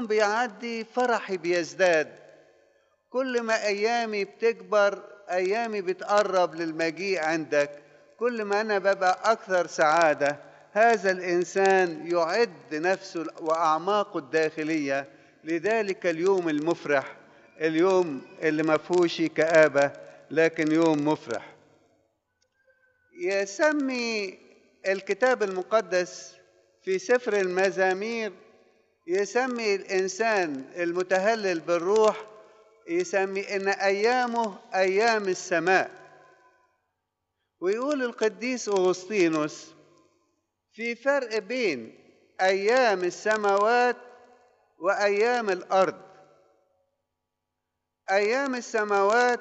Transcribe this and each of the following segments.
يوم بيعدي فرحي بيزداد كل ما ايامي بتكبر ايامي بتقرب للمجيء عندك كل ما انا ببقى اكثر سعاده هذا الانسان يعد نفسه واعماقه الداخليه لذلك اليوم المفرح اليوم اللي ما فيهوش كآبة لكن يوم مفرح يسمي الكتاب المقدس في سفر المزامير يسمي الإنسان المتهلل بالروح يسمي إن أيامه أيام السماء ويقول القديس أغسطينوس في فرق بين أيام السماوات وأيام الأرض أيام السماوات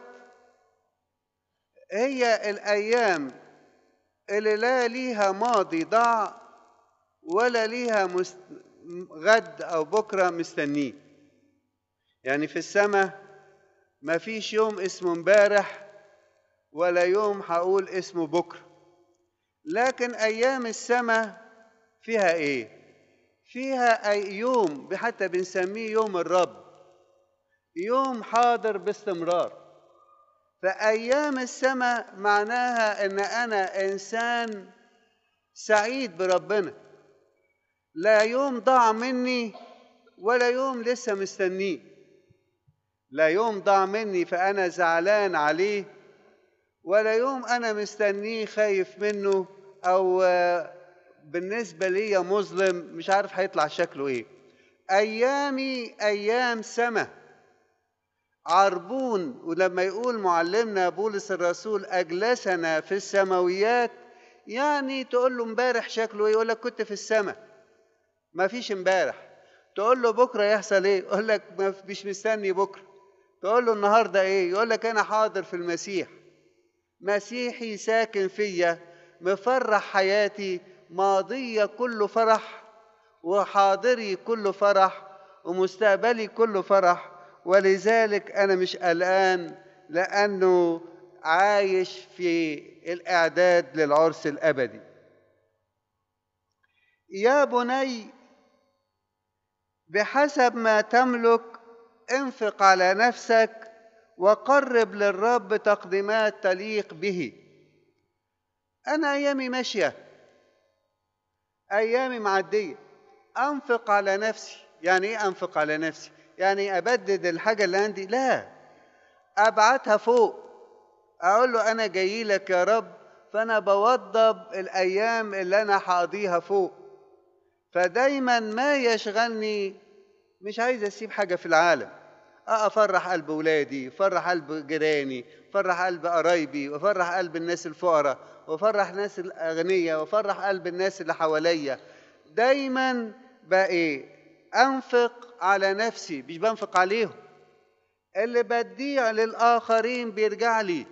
هي الأيام اللي لا ليها ماضي ضاع ولا ليها مست... غد أو بكرة مستنيه يعني في السماء ما فيش يوم اسمه امبارح ولا يوم هقول اسمه بكرة لكن أيام السماء فيها إيه؟ فيها أي يوم حتى بنسميه يوم الرب يوم حاضر باستمرار فأيام السماء معناها إن أنا إنسان سعيد بربنا لا يوم ضاع مني ولا يوم لسه مستنيه لا يوم ضاع مني فأنا زعلان عليه ولا يوم أنا مستنيه خايف منه أو بالنسبة لي مظلم مش عارف هيطلع شكله إيه أيامي أيام سماء عربون ولما يقول معلمنا بولس الرسول أجلسنا في السماويات يعني تقول له امبارح شكله ايه يقول لك كنت في السماء ما فيش امبارح تقول له بكره يحصل ايه يقول لك مش مستني بكره تقول له النهارده ايه يقول لك انا حاضر في المسيح مسيحي ساكن فيا مفرح حياتي ماضيه كله فرح وحاضري كله فرح ومستقبلي كله فرح ولذلك انا مش قلقان لانه عايش في الاعداد للعرس الابدي يا بني بحسب ما تملك انفق على نفسك وقرب للرب تقديمات تليق به انا ايامي ماشيه ايامي معديه انفق على نفسي يعني ايه انفق على نفسي يعني ابدد الحاجه اللي عندي لا ابعتها فوق اقول له انا جاي لك يا رب فانا بوضب الايام اللي انا هقضيها فوق فدايما ما يشغلني مش عايز اسيب حاجه في العالم افرح قلب ولادي افرح قلب جيراني افرح قلب قرايبي وافرح قلب الناس الفقراء وافرح الناس الاغنياء وافرح قلب الناس اللي حواليا دايما بقى ايه انفق على نفسي مش بنفق عليهم اللي بديه للاخرين بيرجع لي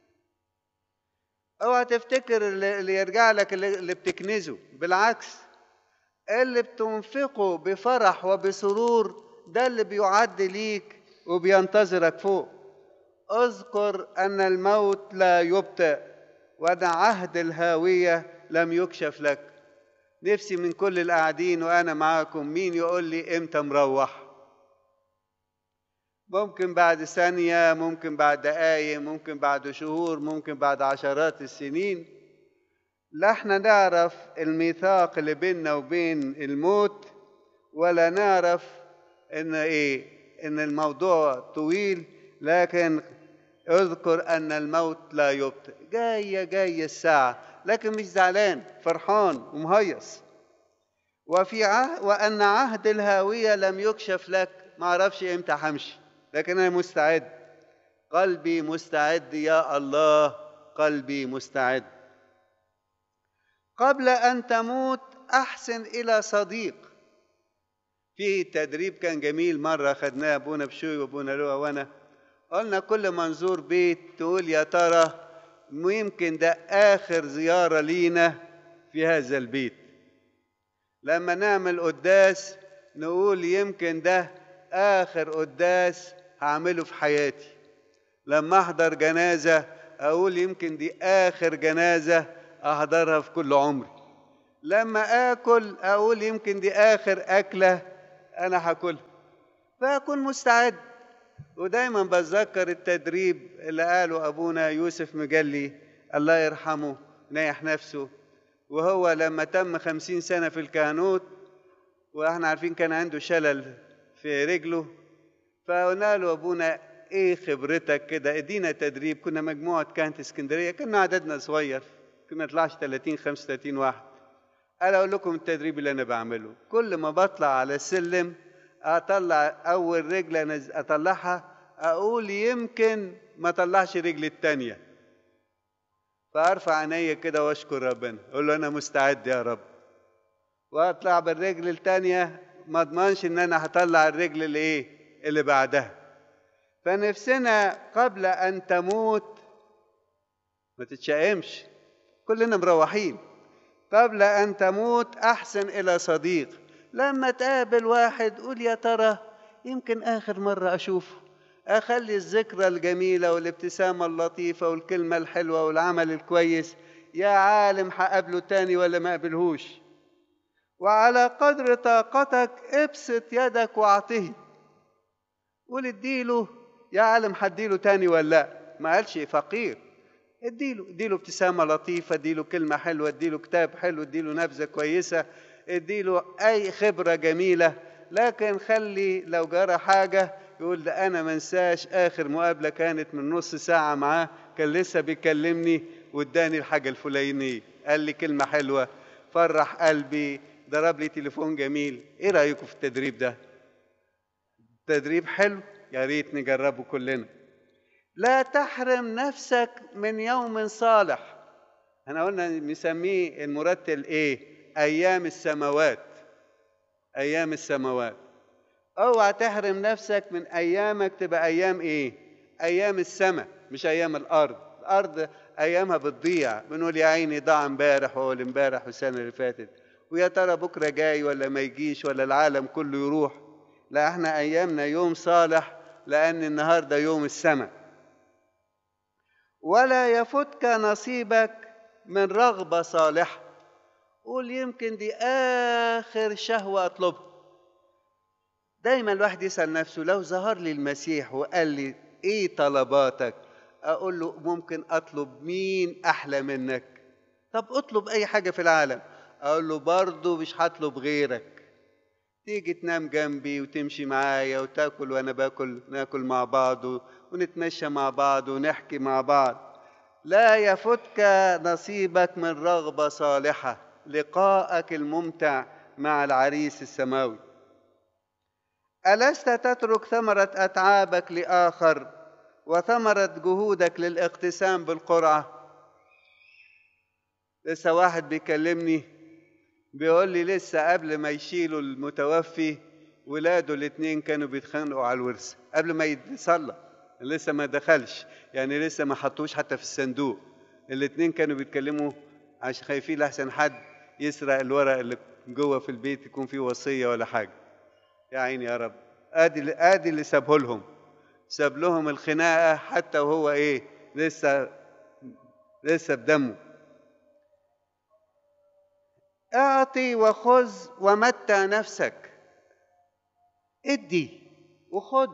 اوعى تفتكر اللي يرجع لك اللي بتكنزه بالعكس اللي بتنفقه بفرح وبسرور ده اللي بيعد ليك وبينتظرك فوق اذكر ان الموت لا يبطئ وان عهد الهاويه لم يكشف لك نفسي من كل القاعدين وانا معاكم مين يقول لي امتى مروح ممكن بعد ثانيه ممكن بعد دقايق ممكن بعد شهور ممكن بعد عشرات السنين لا احنا نعرف الميثاق اللي بيننا وبين الموت ولا نعرف ان ايه ان الموضوع طويل لكن اذكر ان الموت لا يبطئ جايه جايه الساعه لكن مش زعلان فرحان ومهيص وفي عهد وان عهد الهاويه لم يكشف لك ما اعرفش امتى همشي لكن انا مستعد قلبي مستعد يا الله قلبي مستعد قبل ان تموت احسن الى صديق في تدريب كان جميل مره خدناه ابونا بشوي وابونا لؤى وانا قلنا كل ما نزور بيت تقول يا ترى يمكن ده اخر زياره لينا في هذا البيت لما نعمل قداس نقول يمكن ده اخر قداس هعمله في حياتي لما احضر جنازه اقول يمكن دي اخر جنازه احضرها في كل عمري لما اكل اقول يمكن دي اخر اكله انا هاكلها فأكون مستعد ودايما بتذكر التدريب اللي قاله أبونا يوسف مجلي الله يرحمه نيح نفسه وهو لما تم خمسين سنة في الكهنوت واحنا عارفين كان عنده شلل في رجله فقلنا له أبونا ايه خبرتك كده ادينا تدريب كنا مجموعة كانت اسكندرية كنا عددنا صغير كنا نطلعش 30 35 واحد قال اقول لكم التدريب اللي انا بعمله كل ما بطلع على السلم اطلع اول رجل اطلعها اقول يمكن ما اطلعش رجل التانية فارفع عينيا كده واشكر ربنا اقول له انا مستعد يا رب واطلع بالرجل التانية ما اضمنش ان انا هطلع الرجل اللي ايه اللي بعدها فنفسنا قبل ان تموت ما تتشائمش كلنا مروحين قبل ان تموت احسن الى صديق لما تقابل واحد قول يا ترى يمكن اخر مره اشوفه اخلي الذكرى الجميله والابتسامه اللطيفه والكلمه الحلوه والعمل الكويس يا عالم هقابله تاني ولا ما قابلهوش وعلى قدر طاقتك ابسط يدك واعطيه قول اديله يا عالم هديله تاني ولا لا ما قالش فقير اديله اديله ابتسامه لطيفه اديله كلمه حلوه اديله كتاب حلو اديله نبذه كويسه اديله اي خبره جميله لكن خلي لو جرى حاجه يقول ده انا منساش اخر مقابله كانت من نص ساعه معاه كان لسه بيكلمني واداني الحاجه الفلانيه قال لي كلمه حلوه فرح قلبي ضرب لي تليفون جميل ايه رايكم في التدريب ده تدريب حلو يا ريت نجربه كلنا لا تحرم نفسك من يوم صالح احنا قلنا نسميه المرتل ايه ايام السماوات ايام السماوات اوعى تحرم نفسك من ايامك تبقى ايام ايه ايام السماء مش ايام الارض الارض ايامها بتضيع بنقول يا عيني ضاع امبارح واول امبارح والسنه اللي فاتت ويا ترى بكره جاي ولا ما يجيش ولا العالم كله يروح لا احنا ايامنا يوم صالح لان النهارده يوم السماء ولا يفتك نصيبك من رغبه صالحه قول يمكن دي اخر شهوه اطلبها دايما الواحد يسال نفسه لو ظهر لي المسيح وقال لي ايه طلباتك اقول له ممكن اطلب مين احلى منك طب اطلب اي حاجه في العالم اقول له برضه مش هطلب غيرك تيجي تنام جنبي وتمشي معايا وتاكل وانا باكل ناكل مع بعض ونتمشى مع بعض ونحكي مع بعض لا يفتك نصيبك من رغبه صالحه لقاءك الممتع مع العريس السماوي الست تترك ثمره اتعابك لاخر وثمره جهودك للاقتسام بالقرعه لسه واحد بيكلمني بيقول لي لسه قبل ما يشيلوا المتوفي ولاده الاثنين كانوا بيتخانقوا على الورث قبل ما يتصلى لسه ما دخلش يعني لسه ما حطوش حتى في الصندوق الاثنين كانوا بيتكلموا عشان خايفين لحسن حد يسرق الورق اللي جوه في البيت يكون فيه وصيه ولا حاجه يا عيني يا رب ادي ادي اللي سابه لهم ساب لهم الخناقه حتى وهو ايه لسه لسه بدمه اعطي وخذ ومتع نفسك ادي وخد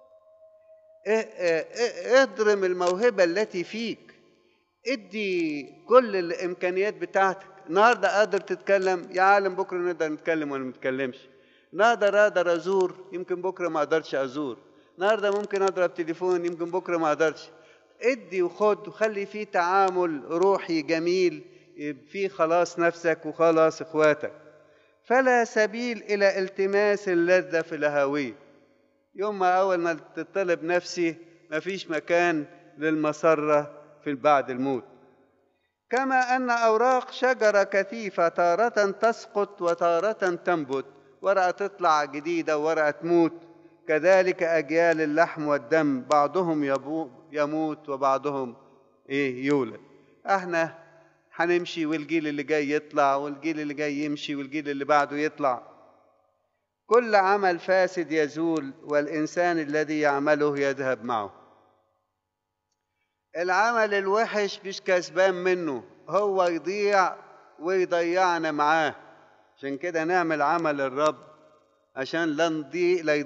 اضرم الموهبه التي فيك ادي كل الامكانيات بتاعتك النهارده قادر تتكلم يا عالم بكره نقدر نتكلم ولا ما نتكلمش النهارده اقدر ازور يمكن بكره ما اقدرش ازور النهارده ممكن اضرب تليفون يمكن بكره ما اقدرش ادي وخد وخلي فيه تعامل روحي جميل في خلاص نفسك وخلاص اخواتك فلا سبيل الى التماس اللذه في الهويه يوم ما اول ما تطلب نفسي مفيش مكان للمسره في بعد الموت كما ان اوراق شجره كثيفه تاره تسقط وتاره تنبت ورقه تطلع جديده وورقه تموت كذلك اجيال اللحم والدم بعضهم يموت وبعضهم ايه يولد احنا هنمشي والجيل اللي جاي يطلع والجيل اللي جاي يمشي والجيل اللي بعده يطلع كل عمل فاسد يزول والإنسان الذي يعمله يذهب معه العمل الوحش مش كسبان منه هو يضيع ويضيعنا معاه عشان كده نعمل عمل الرب عشان لا نضيع لا